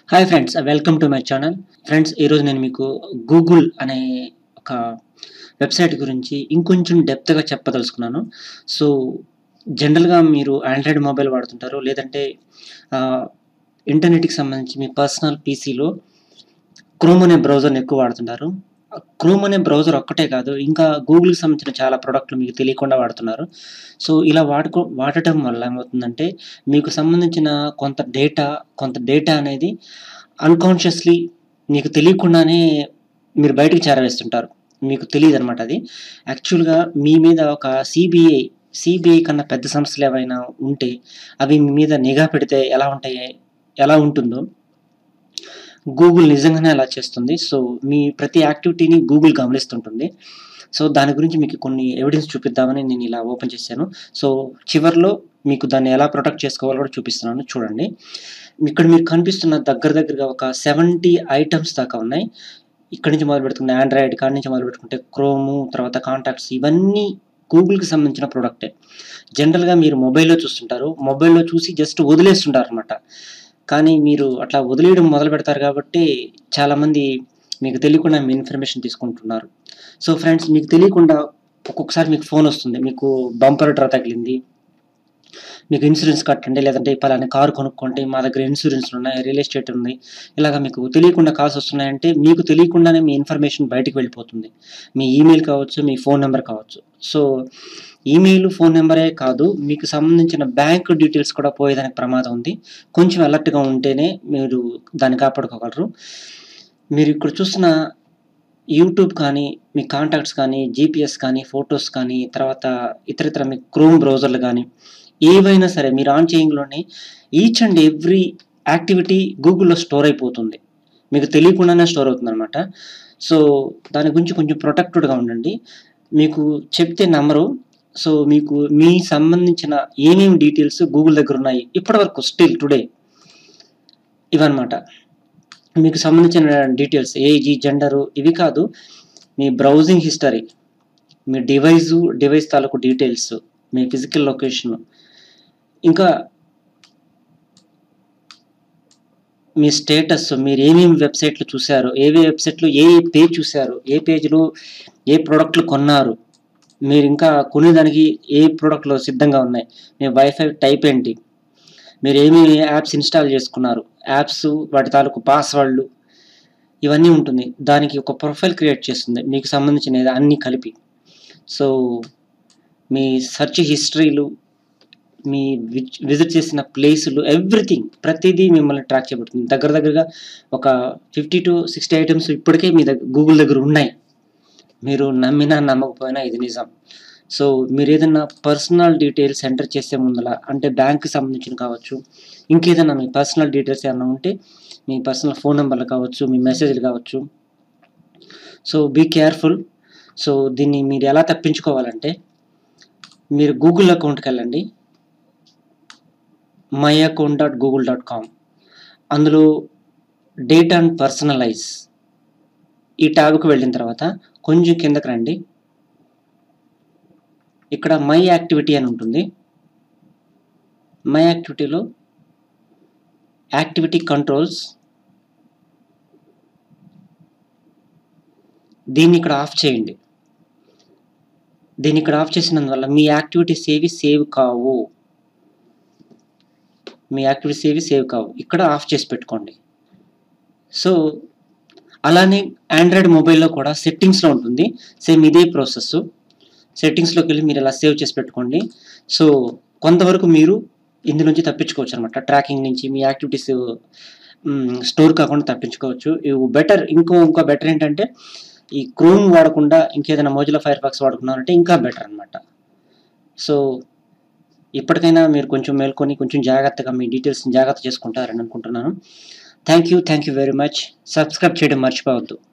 hi friends welcome to my channel friends ఈరోజు నేను మీకు గూగుల్ అనే ఒక వెబ్సైట్ గురించి ఇంకొంచెం డెప్త్గా చెప్పదలుచుకున్నాను సో జనరల్గా మీరు ఆండ్రాయిడ్ మొబైల్ వాడుతుంటారు లేదంటే ఆ, ఇంటర్నెట్కి సంబంధించి మీ పర్సనల్ పీసీలో క్రోమ్ అనే బ్రౌజర్ని ఎక్కువ వాడుతుంటారు క్రోమ్ అనే బ్రౌజర్ ఒక్కటే కాదు ఇంకా గూగుల్కి సంబంధించిన చాలా ప్రోడక్ట్లు మీకు తెలియకుండా వాడుతున్నారు సో ఇలా వాడుకో వాడటం వల్ల ఏమవుతుందంటే మీకు సంబంధించిన కొంత డేటా కొంత డేటా అనేది అన్కాన్షియస్లీ మీకు తెలియకుండానే మీరు బయటకు చేరవేస్తుంటారు మీకు తెలియదు అనమాట అది యాక్చువల్గా మీ మీద ఒక సిబిఐ సిబిఐ కన్నా పెద్ద సంస్థలు ఏవైనా ఉంటే అవి మీ మీద నిఘా పెడితే ఎలా ఉంటాయి ఎలా ఉంటుందో గూగుల్ నిజంగానే అలా చేస్తుంది సో మీ ప్రతి యాక్టివిటీని గూగుల్ గమనిస్తుంటుంది సో దాని గురించి మీకు కొన్ని ఎవిడెన్స్ చూపిద్దామని నేను ఇలా ఓపెన్ చేశాను సో చివర్లో మీకు దాన్ని ఎలా ప్రొటెక్ట్ చేసుకోవాలో కూడా చూపిస్తున్నాను చూడండి ఇక్కడ మీకు కనిపిస్తున్న దగ్గర దగ్గరగా ఒక సెవెంటీ ఐటమ్స్ దాకా ఉన్నాయి ఇక్కడ నుంచి మొదలు పెట్టుకుంటే ఆండ్రాయిడ్ కాడి నుంచి మొదలు పెట్టుకుంటే క్రోము తర్వాత కాంటాక్ట్స్ ఇవన్నీ గూగుల్కి సంబంధించిన ప్రోడక్టే జనరల్గా మీరు మొబైల్లో చూస్తుంటారు మొబైల్లో చూసి జస్ట్ వదిలేస్తుంటారు అనమాట కానీ మీరు అట్లా వదిలేయడం మొదలు పెడతారు కాబట్టి చాలామంది మీకు తెలియకుండా మీ ఇన్ఫర్మేషన్ తీసుకుంటున్నారు సో ఫ్రెండ్స్ మీకు తెలియకుండా ఒక్కొక్కసారి మీకు ఫోన్ వస్తుంది మీకు బంపర్ డ్రా తగిలింది మీకు ఇన్సూరెన్స్ కట్టండి లేదంటే పలానా కారు కొనుక్కోండి మా దగ్గర ఇన్సూరెన్స్లు ఉన్నాయి రియల్ ఎస్టేట్ ఉంది ఇలాగ మీకు తెలియకుండా కాల్స్ వస్తున్నాయంటే మీకు తెలియకుండానే మీ ఇన్ఫర్మేషన్ బయటికి వెళ్ళిపోతుంది మీ ఈమెయిల్ కావచ్చు మీ ఫోన్ నెంబర్ కావచ్చు సో ఈమెయిల్ ఫోన్ నెంబరే కాదు మీకు సంబంధించిన బ్యాంక్ డీటెయిల్స్ కూడా పోయేదానికి ప్రమాదం ఉంది కొంచెం అలర్ట్గా ఉంటేనే మీరు దాన్ని కాపాడుకోగలరు మీరు ఇక్కడ చూస్తున్న యూట్యూబ్ కానీ మీ కాంటాక్ట్స్ కానీ జీపీఎస్ కానీ ఫొటోస్ కానీ తర్వాత ఇతరితర మీ క్రోమ్ బ్రౌజర్లు కానీ ఏవైనా సరే మీరు ఆన్ చేయంలోనే ఈచ్ అండ్ ఎవ్రీ యాక్టివిటీ గూగుల్లో స్టోర్ అయిపోతుంది మీకు తెలియకుండానే స్టోర్ అవుతుంది అనమాట సో దాని గురించి కొంచెం ప్రొటెక్టెడ్గా ఉండండి మీకు చెప్తే నమ్మరు సో మీకు మీ సంబంధించిన ఏమేమి డీటెయిల్స్ గూగుల్ దగ్గర ఉన్నాయి ఇప్పటివరకు స్టిల్ టుడే ఇవన్నమాట మీకు సంబంధించిన డీటెయిల్స్ ఏజ్ జెండరు ఇవి కాదు మీ బ్రౌజింగ్ హిస్టరీ మీ డివైజు డివైస్ తాలూకు డీటెయిల్స్ మీ ఫిజికల్ లొకేషన్ ఇంకా మీ స్టేటస్ మీరు ఏమేమి వెబ్సైట్లు చూశారు ఏవే వెబ్సైట్లు ఏ ఏ పేజ్ చూశారు ఏ పేజ్లో ఏ ప్రోడక్ట్లు కొన్నారు మీరు ఇంకా కొనేదానికి ఏ ప్రోడక్ట్లు సిద్ధంగా ఉన్నాయి మీ వైఫై టైప్ ఏంటి మీరు ఏమి యాప్స్ ఇన్స్టాల్ చేసుకున్నారు యాప్స్ వాటి తాలూకు పాస్వర్డ్లు ఇవన్నీ ఉంటుంది దానికి ఒక ప్రొఫైల్ క్రియేట్ చేస్తుంది మీకు సంబంధించిన అన్నీ కలిపి సో మీ సెర్చ్ హిస్టరీలు మీ విజిట్ చేసిన ప్లేసులు ఎవ్రీథింగ్ ప్రతిదీ మిమ్మల్ని ట్రాక్ చేయబడుతుంది దగ్గర దగ్గరగా ఒక ఫిఫ్టీ టు సిక్స్టీ ఐటమ్స్ ఇప్పటికే మీ దగ్గర గూగుల్ దగ్గర ఉన్నాయి మీరు నమ్మినా నమ్మకపోయినా ఇది నిజం సో మీరు ఏదైనా పర్సనల్ డీటెయిల్స్ ఎంటర్ చేసే ముందల అంటే బ్యాంక్కి సంబంధించిన కావచ్చు ఇంకేదైనా మీ పర్సనల్ డీటెయిల్స్ ఏమైనా ఉంటే మీ పర్సనల్ ఫోన్ నెంబర్లు కావచ్చు మీ మెసేజ్లు కావచ్చు సో బీ కేర్ఫుల్ సో దీన్ని మీరు ఎలా తప్పించుకోవాలంటే మీరు గూగుల్ అకౌంట్కి వెళ్ళండి my account dot Google dot com అందులో డేటా అండ్ పర్సనలైజ్ ఈ ట్యాబ్కి వెళ్ళిన తర్వాత కొంచెం కిందకి రండి ఇక్కడ మై యాక్టివిటీ అని ఉంటుంది మై యాక్టివిటీలో యాక్టివిటీ కంట్రోల్స్ దీన్ని ఇక్కడ ఆఫ్ చేయండి దీన్ని ఇక్కడ ఆఫ్ చేసినందువల్ల మీ యాక్టివిటీస్ ఏవి సేవ్ కావు మీ యాక్టివిటీస్ ఏవి సేవ్ కావు ఇక్కడ ఆఫ్ చేసి పెట్టుకోండి సో అలానే ఆండ్రాయిడ్ మొబైల్లో కూడా సెట్టింగ్స్లో ఉంటుంది సేమ్ ఇదే ప్రాసెస్ సెట్టింగ్స్లోకి వెళ్ళి మీరు ఇలా సేవ్ చేసి పెట్టుకోండి సో కొంతవరకు మీరు ఇందు నుంచి తప్పించుకోవచ్చు అనమాట ట్రాకింగ్ నుంచి మీ యాక్టివిటీస్ స్టోర్ కాకుండా తప్పించుకోవచ్చు ఇవి బెటర్ ఇంకో ఇంకో బెటర్ ఏంటంటే ఈ క్రోమ్ వాడకుండా ఇంకేదైనా మోజిలా ఫైర్ ఫాక్స్ వాడుకున్నారంటే ఇంకా బెటర్ అనమాట సో ఇప్పటికైనా మీరు కొంచెం మేల్కొని కొంచెం జాగ్రత్తగా మీ డీటెయిల్స్ని జాగ్రత్త చేసుకుంటారని అనుకుంటున్నాను thank you thank you very much subscribe చేయడం మర్చిపోవద్దు